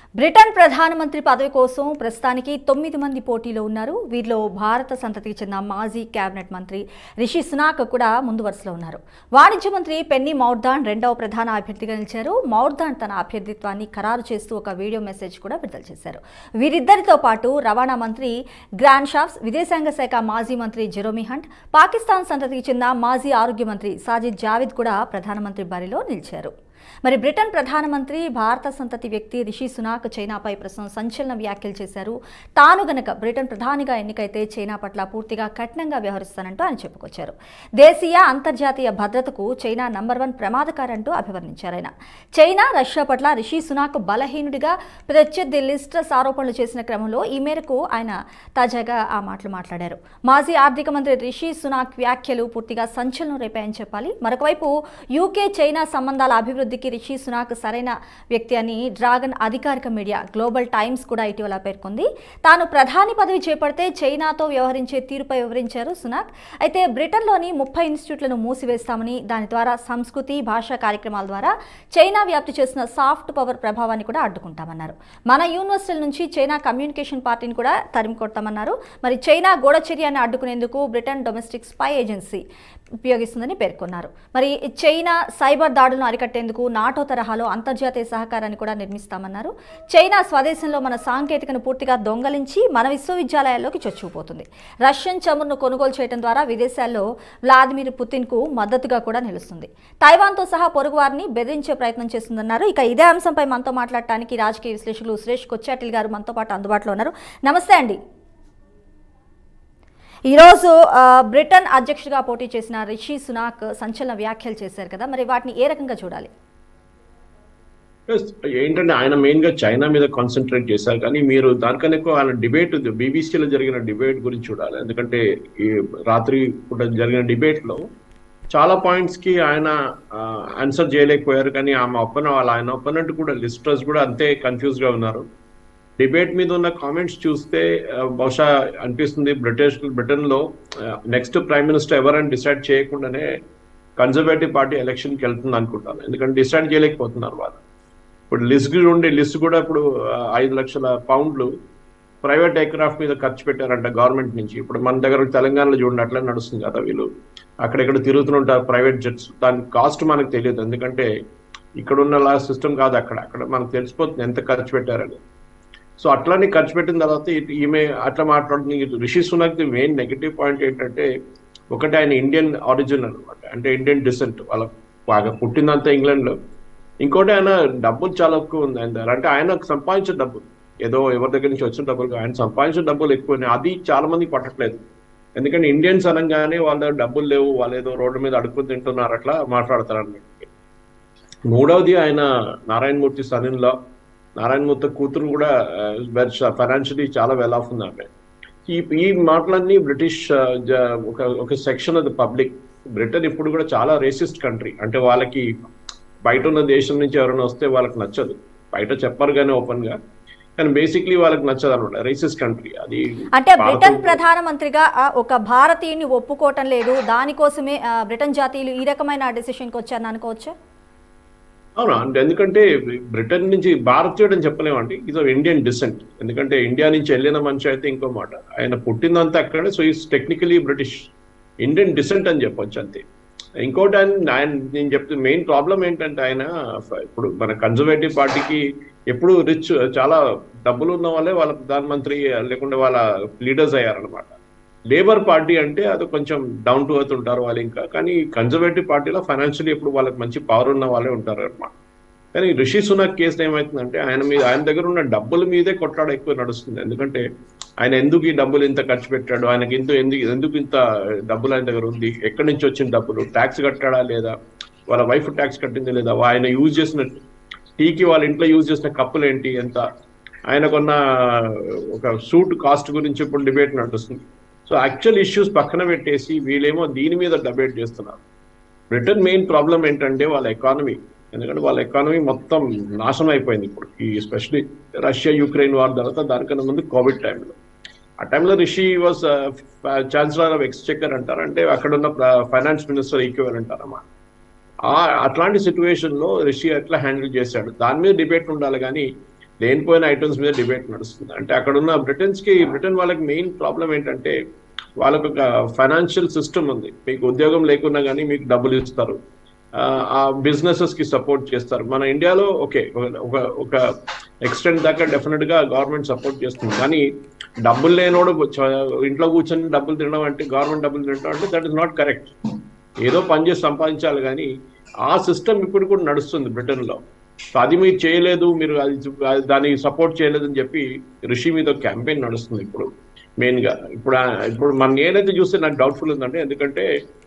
Britain ప్రధానమంత్రి పదవి కోసం ప్రస్తుతానికి తొమ్మిది మంది పోటీలో ఉన్నారు వీరిలో భారత సంతతికి చెందిన మాజీ కేబినెట్ మంత్రి రిషి సునాక్ కూడా ముందు వరుసలో ఉన్నారు వాణిజ్య మంత్రి పెన్నీ మౌర్దాన్ రెండవ ప్రధాన అభ్యర్థిగా నిలిచారు మౌర్దాన్ తన అభ్యర్థిత్వాన్ని ఖరారు చేస్తూ ఒక వీడియో మెసేజ్ కూడా విడుదల చేశారు వీరిద్దరితో పాటు రవాణా మంత్రి గ్రాండ్ షాఫ్స్ విదేశాంగ శాఖ మాజీ మంత్రి జెరోమీ హంట్ పాకిస్తాన్ సంతతికి చెందిన మాజీ ఆరోగ్య మంత్రి సాజిద్ జావిద్ కూడా ప్రధానమంత్రి బరిలో నిలిచారు మరి బ్రిటన్ ప్రధానమంత్రి భారత సంతతి వ్యక్తి రిషి సునాక్ చైనాపై ప్రస్తుతం సంచలన వ్యాఖ్యలు చేశారు తాను గనక బ్రిటన్ ప్రధానిగా ఎన్నికైతే చైనా పట్ల పూర్తిగా కఠినంగా వ్యవహరిస్తానంటూ ఆయన చెప్పుకొచ్చారు దేశీయ అంతర్జాతీయ భద్రతకు చైనా నంబర్ వన్ ప్రమాదకారంటూ అభివర్ణించారు ఆయన చైనా రష్యా పట్ల రిషి సునాక్ బలహీనుడిగా ప్రత్యర్థి లిస్టర్స్ ఆరోపణలు చేసిన క్రమంలో ఈ మేరకు ఆయన తాజాగా ఆ మాటలు మాట్లాడారు మాజీ ఆర్థిక మంత్రి రిషి సునాక్ వ్యాఖ్యలు పూర్తిగా సంచలనం రేపాయని చెప్పాలి మరొకవైపు యూకే చైనా సంబంధాల అభివృద్ధికి రిషి సునాక్ సరైన వ్యక్తి అని డ్రాగన్ అధికారిక మీడియా గ్లోబల్ టైమ్స్ కూడా ఇటీవల పేర్కొంది తాను ప్రధాని పదవి చేపడితే చైనాతో వ్యవహరించే తీరుపై వివరించారు సునాక్ అయితే బ్రిటన్లోని ముప్పై ఇన్స్టిట్యూట్లను మూసివేస్తామని దాని ద్వారా సంస్కృతి భాషా కార్యక్రమాల ద్వారా చైనా వ్యాప్తి చేసిన సాఫ్ట్ పవర్ ప్రభావాన్ని కూడా అడ్డుకుంటామన్నారు మన యూనివర్సిటీల నుంచి చైనా కమ్యూనికేషన్ పార్టీని కూడా తరిమి కొడతామన్నారు మరి చైనా గూఢచర్యాన్ని అడ్డుకునేందుకు బ్రిటన్ డొమెస్టిక్ స్పై ఏజెన్సీ ఉపయోగిస్తుందని పేర్కొన్నారు మరి చైనా సైబర్ దాడులను అరికట్టేందుకు నాటో తరహాలో అంతర్జాతీయ సహకారాన్ని కూడా నిర్మిస్తామన్నారు చైనా స్వదేశంలో మన సాంకేతికను పూర్తిగా దొంగలించి మన విశ్వవిద్యాలయాల్లోకి చొచ్చుకుపోతుంది రష్యన్ చమురును కొనుగోలు చేయడం ద్వారా విదేశాల్లో వ్లాదిమిర్ పుతిన్కు మద్దతుగా కూడా నిలుస్తుంది తైవాన్తో సహా పొరుగువారిని బెదిరించే ప్రయత్నం చేస్తుందన్నారు ఇక ఇదే అంశంపై మనతో మాట్లాడటానికి రాజకీయ విశ్లేషకులు సురేష్ కొచ్చాటిల్ గారు మనతో పాటు అందుబాటులో ఉన్నారు నమస్తే అండి ఈరోజు ఆ, బ్రిటన్ అధ్యక్షుడిగా పోటీ చేసిన రిషి సునాక్ సంచలన వ్యాఖ్యలు చేశారు కదా మరి వాటిని ఏ రకంగా చూడాలి Yes, ఏంటంటే ఆయన మెయిన్ గా చైనా మీద కాన్సన్ట్రేట్ చేశారు కానీ మీరు దానికన్నా ఎక్కువ ఆయన డిబేట్ బీబీసీలో జరిగిన డిబేట్ గురించి చూడాలి ఎందుకంటే ఈ రాత్రి పూట జరిగిన డిబేట్ లో చాలా పాయింట్స్ కి ఆయన ఆన్సర్ చేయలేకపోయారు కానీ ఆమె ఒప్పన వాళ్ళ ఆయన ఒప్పనట్టు కూడా లిస్టర్స్ కూడా అంతే కన్ఫ్యూజ్ గా ఉన్నారు డిబేట్ మీద ఉన్న కామెంట్స్ చూస్తే ఆ, బహుశా అనిపిస్తుంది బ్రిటిష్ బ్రిటన్ లో నెక్స్ట్ ప్రైమ్ మినిస్టర్ ఎవరని డిసైడ్ చేయకుండానే కన్జర్వేటివ్ పార్టీ ఎలక్షన్కి వెళ్తుంది అనుకుంటాను ఎందుకంటే డిసైడ్ చేయలేకపోతున్నారు వాళ్ళు ఇప్పుడు లిస్ట్ ఉండే లిస్ట్ కూడా ఇప్పుడు ఆ, ఐదు లక్షల పౌండ్లు ప్రైవేట్ ఎయిర్క్రాఫ్ట్ మీద ఖర్చు పెట్టారంట గవర్నమెంట్ నుంచి ఇప్పుడు మన దగ్గర తెలంగాణలో చూడండి అట్లా నడుస్తుంది కదా వీళ్ళు అక్కడెక్కడ తిరుగుతుంటారు ప్రైవేట్ జెట్స్ దాని కాస్ట్ మనకు తెలియదు ఎందుకంటే ఇక్కడ ఉన్న లా సిస్టమ్ కాదు అక్కడ అక్కడ మనకు తెలిసిపోతుంది ఎంత ఖర్చు పెట్టారని సో అట్లానే ఖర్చు పెట్టిన తర్వాత ఇటు ఈమె అట్లా మాట్లాడుతుంది ఇటు Rishi Sunak main negative point ఏంటంటే ఒకటి ఆయన ఇండియన్ ఆరిజిన్ అనమాట అంటే ఇండియన్ డిసెంట్ వాళ్ళ బాగా పుట్టిందంతా ఇంగ్లాండ్ లో ఇంకోటి ఆయన డబ్బులు చాలా ఎక్కువ ఉంది ఆయన దగ్గర అంటే ఆయన సంపాదించిన డబ్బులు ఏదో ఎవరి దగ్గర నుంచి వచ్చిన డబ్బులు కాదు. ఆయన సంపాదించిన డబ్బులు ఎక్కువ ఉన్నాయి. అది చాలా మందికి పట్టట్లేదు ఎందుకంటే ఇండియన్స్ అనగానే వాళ్ళ దగ్గర డబ్బులు లేవు వాళ్ళు ఏదో రోడ్డు మీద అడుక్కుని తింటున్నారు అట్లా మాట్లాడతారు అన్నమాట మూడవది ఆయన నారాయణమూర్తి సనిన్లో నారాయణమూర్తి కూతురు కూడా ఫైనాన్షియలీ చాలా వెల్ ఆఫ్ ఉంది ఆమె ఈ ఈ మాటలన్నీ బ్రిటిష్ ఆ, జ- ఒక ఒక section of the public Britain ఇప్పుడు కూడా చాలా రేసిస్ట్ కంట్రీ అంటే వాళ్ళకి బయట ఉన్న దేశం నుంచి ఎవరైనా వస్తే వాళ్ళకి నచ్చదు బయట చెప్పరు కానీ ఓపెన్ గా కానీ బేసిక్లీ వాళ్ళకి నచ్చదు అనమాట రేసిస్ట్ కంట్రీ అది అంటే బ్రిటన్ భారతం- ప్రధానమంత్రిగా ఆ, ఒక భారతీయుని ఒప్పుకోవటం లేదు దానికోసమే ఆ, బ్రిటన్ జాతీయులు ఈ రకమైన డెసిషన్కి వచ్చారని అనుకోవచ్చు అవును అంటే ఎందుకంటే బ్రిటన్ నుంచి భారతీయుడు అని చెప్పలేమండి ఇది ఇండియన్ డిసెంట్ ఎందుకంటే ఇండియా నుంచి వెళ్ళిన మనిషి అయితే ఇంకో మాట ఆయన పుట్టిందంతా అక్కడే so is technically British Indian descent అని చెప్పొచ్చు అంతే ఇంకోటి ఆయన ఆయన నేను చెప్తే మెయిన్ ప్రాబ్లం ఏంటంటే ఆయన ఫ- ఇప్పుడు మన కన్జర్వేటివ్ పార్టీకి ఎప్పుడు రిచ్ చాలా డబ్బులు ఉన్న వాళ్ళే వాళ్ళ ప్రధానమంత్రి లేకుంటే వాళ్ళ లీడర్స్ అయ్యారనమాట లేబర్ పార్టీ అంటే అది కొంచెం డౌన్ టు ఎర్త్ ఉంటారు వాళ్ళు ఇంకా కానీ కన్జర్వేటివ్ పార్టీలో ఫైనాన్షియలీ ఇప్పుడు వాళ్ళకి మంచి పవర్ ఉన్న వాళ్ళే ఉంటారు అనమాట కానీ రిషి సునాక్ కేసు ఏమవుతుందంటే ఆయన మీద ఆయన దగ్గర ఉన్న డబ్బుల మీదే కొట్లాడ ఎక్కువ నడుస్తుంది ఎందుకంటే ఆయన ఎందుకు ఈ డబ్బులు ఇంత ఖర్చు పెట్టాడు ఆయనకి ఎందుకు ఎందుకు ఎందుకు ఇంత డబ్బులు ఆయన దగ్గర ఉంది ఎక్కడి నుంచి వచ్చిన డబ్బులు ట్యాక్స్ కట్టాడా లేదా వాళ్ళ వైఫ్ ట్యాక్స్ కట్టింది లేదా ఆయన యూజ్ చేసిన టీకి వాళ్ళ ఇంట్లో యూజ్ చేసిన కప్పులు ఏంటి ఎంత ఆయనకున్న ఒక సూట్ కాస్ట్ గురించి ఇప్పుడు డిబేట్ నడుస్తుంది సో యాక్చువల్ ఇష్యూస్ పక్కన పెట్టేసి వీళ్ళేమో దీని మీద డిబేట్ చేస్తున్నారు బ్రిటన్ మెయిన్ ప్రాబ్లం ఏంటంటే వాళ్ళ ఎకానమీ ఎందుకంటే వాళ్ళ ఎకానమీ మొత్తం నాశనం అయిపోయింది ఇప్పుడు ఈ ఎస్పెషలీ రష్యా యుక్రెయిన్ వార్ తర్వాత దానికన్నా ముందు కోవిడ్ టైంలో ఆ టైంలో Rishi was chancellor of exchequer అంటారు అంటే అక్కడ ఉన్న ఫైనాన్స్ మినిస్టర్ ఈక్వల్ అంటారన్నమాట ఆ అట్లాంటి సిచ్యువేషన్ లో రిషి ఎట్లా హ్యాండిల్ చేశాడు దాని మీద డిబేట్ ఉండాలి కానీ లేనిపోయిన ఐటమ్స్ మీద డిబేట్ నడుస్తుంది అంటే అక్కడ ఉన్న బ్రిటన్స్ కి బ్రిటన్ వాళ్ళకి మెయిన్ ప్రాబ్లం ఏంటంటే వాళ్ళకు ఒక ఫైనాన్షియల్ సిస్టమ్ ఉంది మీకు ఉద్యోగం లేకున్నా కానీ మీకు డబ్బులు ఇస్తారు ఆ, ఆ బిజినెసెస్ కి సపోర్ట్ చేస్తారు మన ఇండియాలో ఓకే ఒక ఒక ఎక్స్టెంట్ దాకా డెఫినెట్ గా గవర్నమెంట్ సపోర్ట్ చేస్తుంది కానీ డబ్బులు లేనోడు చ- ఇంట్లో కూర్చొని డబ్బులు తినడం అంటే గవర్నమెంట్ డబ్బులు తినడం అంటే దట్ ఇస్ నాట్ కరెక్ట్ ఏదో పని చేసి సంపాదించాలి కానీ ఆ సిస్టమ్ ఇప్పుడు కూడా నడుస్తుంది బ్రిటన్ లో సో అది మీరు చేయలేదు మీరు అది అది దాన్ని సపోర్ట్ చేయలేదని చెప్పి రిషి మీద క్యాంపెయిన్ నడుస్తుంది ఇప్పుడు మెయిన్ గా ఇప్పుడు ఆ- ఇప్పుడు మన నేనైతే చూస్తే నాకు డౌట్ఫుల్ ఉందండి ఎందుకంటే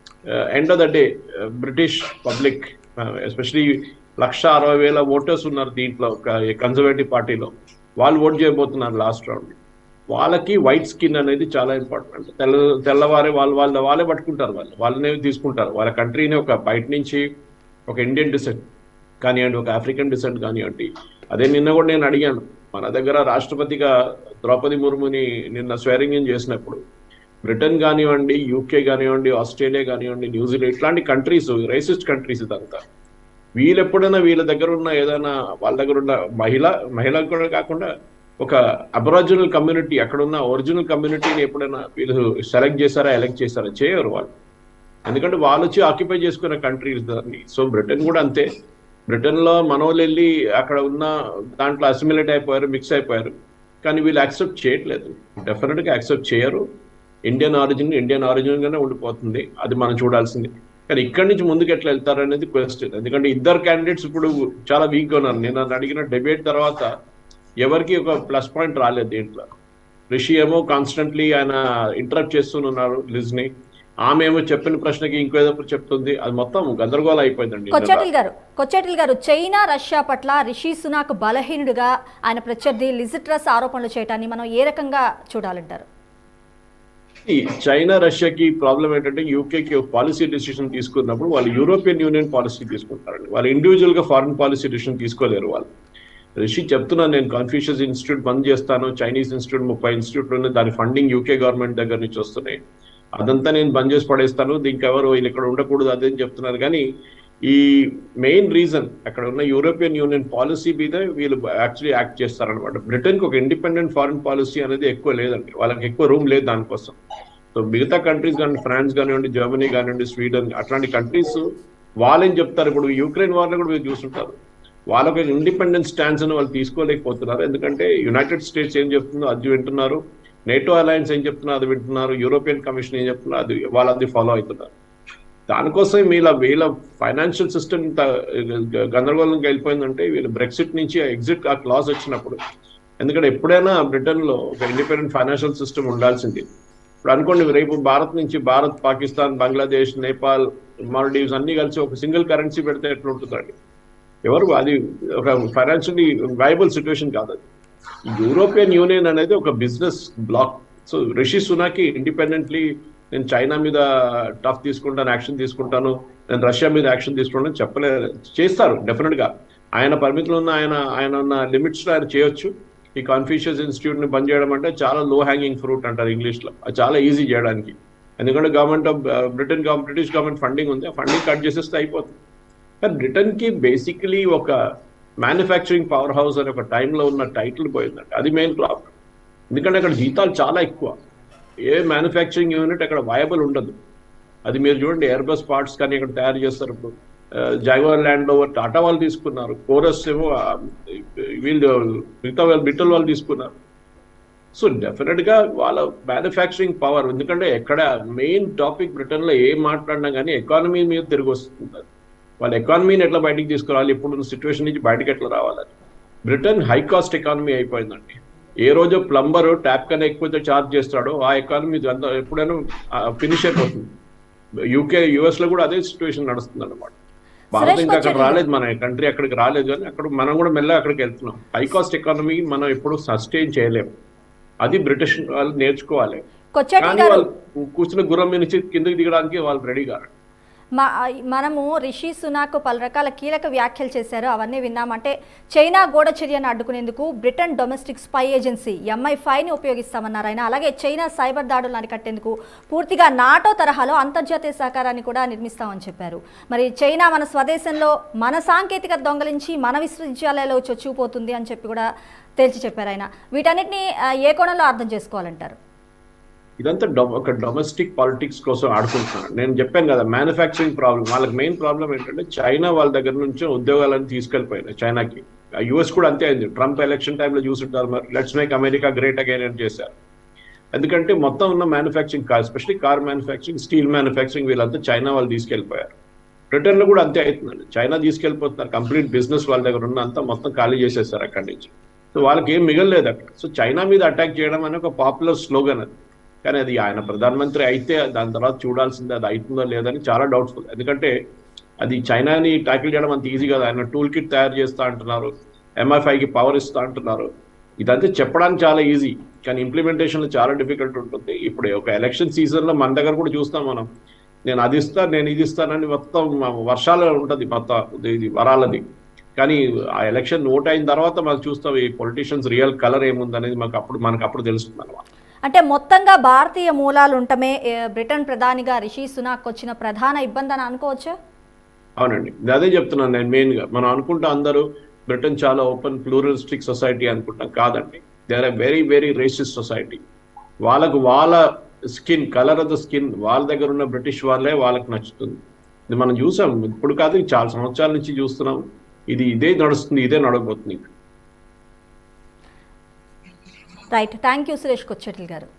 end of the day British public especially లక్ష అరవై వేల ఓటర్స్ ఉన్నారు దీంట్లో కన్జర్వేటివ్ పార్టీలో వాళ్ళు ఓట్ చేయబోతున్నారు లాస్ట్ రౌండ్ వాళ్ళకి వైట్ స్కిన్ అనేది చాలా ఇంపార్టెంట్ తెల్ల తెల్లవారే వాళ్ళు వాళ్ళ వాళ్ళే పట్టుకుంటారు వాళ్ళు వాళ్ళనే తీసుకుంటారు వాళ్ళ కంట్రీని ఒక బయట నుంచి ఒక ఇండియన్ డిసెంట్ కానివ్వండి ఒక ఆఫ్రికన్ డిసెంట్ కానివ్వండి అదే నిన్న కూడా నేను అడిగాను మన దగ్గర రాష్ట్రపతిగా ద్రౌపది ముర్ముని నిన్న స్వేరింగ్ చేసినప్పుడు బ్రిటన్ కానివ్వండి యూకే కానివ్వండి ఆస్ట్రేలియా కానివ్వండి న్యూజిలాండ్ ఇట్లాంటి కంట్రీస్ రైసిస్ట్ కంట్రీస్ ఇదంతా వీళ్ళు ఎప్పుడైనా వీళ్ళ దగ్గర ఉన్న ఏదైనా వాళ్ళ దగ్గర ఉన్న మహిళ మహిళ కూడా కాకుండా ఒక అబరాజినల్ కమ్యూనిటీ అక్కడ ఉన్న ఒరిజినల్ కమ్యూనిటీని ఎప్పుడైనా వీళ్ళు సెలెక్ట్ చేశారా ఎలెక్ట్ చేశారా చేయరు వాళ్ళు ఎందుకంటే వాళ్ళు వచ్చి ఆక్యుపై చేసుకున్న కంట్రీస్ దాన్ని సో బ్రిటన్ కూడా అంతే బ్రిటన్ లో మనోళ్ళు వెళ్ళి అక్కడ ఉన్న దాంట్లో అసిమిలేట్ అయిపోయారు మిక్స్ అయిపోయారు కానీ వీళ్ళు యాక్సెప్ట్ చేయట్లేదు డెఫినెట్ గా యాక్సెప్ట్ చేయరు ఇండియన్ ఆరిజిన్ ఇండియన్ ఆరిజిన్ గానే ఉండిపోతుంది అది మనం చూడాల్సింది కానీ ఇక్కడి నుంచి ముందుకు ఎట్లా వెళ్తారు అనేది క్వశ్చన్ ఎందుకంటే ఇద్దరు క్యాండిడేట్స్ ఇప్పుడు చాలా వీక్ గా ఉన్నారు నేను నన్ను అడిగిన డిబేట్ తర్వాత ఎవరికి ఒక ప్లస్ పాయింట్ రాలేదు దీంట్లో రిషి ఏమో కాన్స్టెంట్లీ ఆయన ఇంటరప్ట్ చేస్తున్నారు లిజ్ ని ఆమె ఏమో చెప్పిన ప్రశ్నకి ఇంకో ఏదో చెప్తుంది అది మొత్తం గందరగోళం అయిపోయిందండి కొచ్చేటిల్ గారు కొచ్చేటిల్ గారు చైనా రష్యా పట్ల రిషి సునాక్ బలహీనుడిగా ఆయన ప్రత్యర్థి లిజిట్రస్ ఆరోపణలు చేయటాన్ని మనం ఏ రకంగా చూడాలంటారు ఈ చైనా రష్యాకి ప్రాబ్లం ఏంటంటే యూకేకి ఒక పాలసీ డిసిషన్ తీసుకున్నప్పుడు వాళ్ళు యూరోపియన్ యూనియన్ పాలసీ తీసుకుంటారండి వాళ్ళు ఇండివిజువల్ గా ఫారిన్ పాలసీ డిసిషన్ తీసుకోలేరు వాళ్ళు రిషి చెప్తున్నాను నేను కన్ఫ్యూషియస్ ఇన్స్టిట్యూట్ బంద్ చేస్తాను చైనీస్ ఇన్స్టిట్యూట్ ముప్పై ఇన్స్టిట్యూట్ ఉన్నాయి దాని ఫండింగ్ యూకే గవర్నమెంట్ దగ్గర నుంచి వస్తున్నాయి అదంతా నేను బంద్ చేసి పడేస్తాను దీనికి ఎవరు వీళ్ళు ఇక్కడ ఉండకూడదు అదే అని చెప్తున్నారు కానీ ఈ మెయిన్ రీజన్ అక్కడ ఉన్న యూరోపియన్ యూనియన్ పాలసీ మీద వీళ్ళు యాక్చువల్లీ యాక్ట్ చేస్తారనమాట బ్రిటన్కి ఒక ఇండిపెండెంట్ ఫారిన్ పాలసీ అనేది ఎక్కువ లేదండి వాళ్ళకి ఎక్కువ రూమ్ లేదు దానికోసం సో మిగతా కంట్రీస్ కానీ ఫ్రాన్స్ కానివ్వండి జర్మనీ కానివ్వండి స్వీడన్ అట్లాంటి కంట్రీస్ వాళ్ళేం చెప్తారు ఇప్పుడు యూక్రెయిన్ వార్లో కూడా మీరు చూస్తుంటారు వాళ్ళకి ఇండిపెండెంట్ స్టాండ్స్ అని వాళ్ళు తీసుకోలేకపోతున్నారు ఎందుకంటే యునైటెడ్ స్టేట్స్ ఏం చెప్తుందో అది వింటున్నారు నేటో అలయన్స్ ఏం చెప్తున్నారు అది వింటున్నారు యూరోపియన్ కమిషన్ ఏం చెప్తున్నారు అది వాళ్ళది ఫాలో అవుతున్నారు దానికోసం వీళ్ళ వీళ్ళ ఫైనాన్షియల్ సిస్టమ్ ఇంత గందరగోళంగా వెళ్ళిపోయిందంటే వీళ్ళు బ్రెక్సిట్ నుంచి ఎగ్జిట్ ఆ క్లాస్ వచ్చినప్పుడు ఎందుకంటే ఎప్పుడైనా బ్రిటన్ లో ఒక ఇండిపెండెంట్ ఫైనాన్షియల్ సిస్టమ్ ఉండాల్సింది ఇప్పుడు అనుకోండి రేపు భారత్ నుంచి భారత్ పాకిస్తాన్ బంగ్లాదేశ్ నేపాల్ మాల్డీవ్స్ అన్ని కలిసి ఒక సింగిల్ కరెన్సీ పెడితే ఎట్లా ఉంటుందండి ఎవరు అది ఒక ఫైనాన్షియలీ వైబుల్ సిచ్యువేషన్ కాదు అది యూరోపియన్ యూనియన్ అనేది ఒక బిజినెస్ బ్లాక్ సో రిషి సునాకి ఇండిపెండెంట్లీ నేను చైనా మీద టఫ్ తీసుకుంటాను యాక్షన్ తీసుకుంటాను నేను రష్యా మీద యాక్షన్ తీసుకుంటాను చెప్పలే చేస్తారు డెఫినెట్ గా ఆయన పరిమితులు ఉన్న ఆయన ఆయన ఉన్న లిమిట్స్ లో ఆయన చేయొచ్చు ఈ కాన్ఫ్యూషియస్ ఇన్స్టిట్యూట్ ని బంద్ చేయడం అంటే చాలా లో హ్యాంగింగ్ ఫ్రూట్ అంటారు ఇంగ్లీష్ లో అది చాలా ఈజీ చేయడానికి ఎందుకంటే government of Britain British government funding ఉంది ఆ ఫండింగ్ కట్ చేసేస్తే అయిపోతుంది కానీ బ్రిటన్ కి బేసికలీ ఒక మ్యానుఫ్యాక్చరింగ్ పవర్ హౌస్ అనే ఒక టైంలో ఉన్న టైటిల్ పోయిందండి అది మెయిన్ ప్రాబ్లం ఎందుకంటే అక్కడ జీతాలు చాలా ఎక్కువ ఏ మ్యానుఫ్యాక్చరింగ్ యూనిట్ అక్కడ వయబుల్ ఉండదు అది మీరు చూడండి ఎయిర్ బస్ పార్ట్స్ కానీ ఇక్కడ తయారు చేస్తారు ఇప్పుడు జాగ్వర్ ల్యాండ్ ఓవర్ టాటా వాళ్ళు తీసుకున్నారు కోరస్ ఏమో ఆ, వీళ్ళు మిగతా వాళ్ళు బిట్టల్ వాళ్ళు తీసుకున్నారు సో డెఫినెట్ గా వాళ్ళ మ్యానుఫ్యాక్చరింగ్ పవర్ ఎందుకంటే ఎక్కడ మెయిన్ టాపిక్ బ్రిటన్ లో ఏం మాట్లాడినా కానీ ఎకానమీ మీద తిరిగి వస్తుంది వాళ్ళ ఎకానమీని ఎట్లా బయటికి తీసుకురావాలి ఇప్పుడున్న సిచ్యువేషన్ నుంచి బయటకు ఎట్లా రావాలని బ్రిటన్ హై కాస్ట్ ఎకానమీ అయిపోయిందండి ఏ రోజు ప్లంబర్ ట్యాప్ కన్నా ఎక్కువ చార్జ్ చేస్తాడో ఆ ఎకానమీ అంతా ఎప్పుడైనా ఫినిష్ అయిపోతుంది యూకే యుఎస్ లో కూడా అదే సిచ్యువేషన్ నడుస్తుంది అనమాట భారత్ ఇంకా అక్కడ కొచ్చేటి రాలేదు మన కంట్రీ అక్కడికి రాలేదు కానీ అక్కడ మనం కూడా మెల్లగా అక్కడికి వెళ్తున్నాం హై కాస్ట్ ఎకానమీ మనం ఎప్పుడు సస్టైన్ చేయలేము అది బ్రిటిష్ వాళ్ళు నేర్చుకోవాలి కొచ్చేటిల్ కానీ గారు వాళ్ళు కూర్చున్న గుర్రం మీద నుంచి కిందకి దిగడానికి వాళ్ళు రెడీ కారు మ- మనము రిషి సునాక్ పలు రకాల కీలక వ్యాఖ్యలు చేశారు అవన్నీ విన్నామంటే చైనా గూఢచర్యను అడ్డుకునేందుకు Britain domestic spy agency MI ఫైవ్ని ఉపయోగిస్తామన్నారు ఆయన అలాగే చైనా సైబర్ దాడులను అరికట్టేందుకు పూర్తిగా నాటో తరహాలో అంతర్జాతీయ సహకారాన్ని కూడా నిర్మిస్తామని చెప్పారు మరి చైనా మన స్వదేశంలో మన సాంకేతికత దొంగలించి మన విశ్వవిద్యాలయాల్లో చొచ్చుకుపోతుంది అని చెప్పి కూడా తేల్చి చెప్పారు ఆయన వీటన్నిటిని ఆ, ఏ కోణంలో అర్థం చేసుకోవాలంటారు ఇదంతా డొ- ఒక డొమెస్టిక్ పాలిటిక్స్ కోసం ఆడుకుంటున్నారు నేను చెప్పాను కదా మ్యానుఫ్యాక్చరింగ్ ప్రాబ్లం వాళ్ళకి మెయిన్ ప్రాబ్లం ఏంటంటే చైనా వాళ్ళ దగ్గర నుంచి ఉద్యోగాలను తీసుకెళ్ళిపోయినాయి చైనాకి యుఎస్ కూడా అంతే అయింది ట్రంప్ ఎలక్షన్ టైంలో చూసుంటారు మరి let's make America great again అని చేశారు ఎందుకంటే మొత్తం ఉన్న manufacturing car especially car manufacturing steel manufacturing వీళ్ళంతా చైనా వాళ్ళు తీసుకెళ్ళిపోయారు బ్రిటన్ లో కూడా అంతే అవుతుందండి చైనా తీసుకెళ్ళిపోతున్నారు కంప్లీట్ బిజినెస్ వాళ్ళ దగ్గర ఉన్న అంతా మొత్తం ఖాళీ చేసేస్తారు అక్కడి నుంచి సో వాళ్ళకి ఏం మిగలలేదు అక్కడ సో చైనా మీద అటాక్ చేయడం అనే ఒక పాపులర్ స్లోగన్ అది కానీ అది ఆయన ప్రధానమంత్రి అయితే దాని తర్వాత చూడాల్సిందే అది అవుతుందో లేదని చాలా డౌట్ఫుల్ ఎందుకంటే అది చైనాని ట్యాకిల్ చేయడం అంత ఈజీ కదా ఆయన టూల్ కిట్ తయారు చేస్తా అంటున్నారు ఎంఎఫ్ఐకి పవర్ ఇస్తా అంటున్నారు ఇదంతా చెప్పడానికి చాలా ఈజీ కానీ implementation లో చాలా డిఫికల్ట్ ఉంటుంది ఇప్పుడు ఒక ఎలక్షన్ సీజన్ లో మన దగ్గర కూడా చూస్తాం మనం నేను అది ఇస్తాను నేను ఇది ఇస్తానని మొత్తం వర్షాలు ఉంటుంది మొత్తం ఇది- ఇది వరాలది కానీ ఆ ఎలక్షన్ ఓట్ అయిన తర్వాత మనం చూస్తాం ఈ పొలిటీషియన్స్ రియల్ కలర్ ఏముందనేది మాకు అప్పుడు మనకు అప్పుడు తెలుస్తుంది అనమాట అంటే మొత్తంగా భారతీయ మూలాలు ఉండటమే ఏ, బ్రిటన్ ప్రధానిగా రిషి సునాక్ వచ్చిన ప్రధాన ఇబ్బంది అని అనుకోవచ్చా అవునండి ఇది అదే చెప్తున్నాను నేను మెయిన్ గా మనం అనుకుంటా అందరూ బ్రిటన్ చాలా ఓపెన్ ప్లూరలిస్టిక్ సొసైటీ అనుకుంటాం కాదండి they are very very racist society వాళ్ళకు వాళ్ళ skin colour of the skin వాళ్ళ దగ్గర ఉన్న బ్రిటిష్ వాళ్ళే వాళ్ళకి నచ్చుతుంది ఇది మనం చూసాం ఇప్పుడు కాదు ఇది చాలా సంవత్సరాల నుంచి చూస్తున్నాం ఇది ఇదే నడుస్తుంది ఇదే నడవబోతుంది right thank you Suresh Kochetla గారు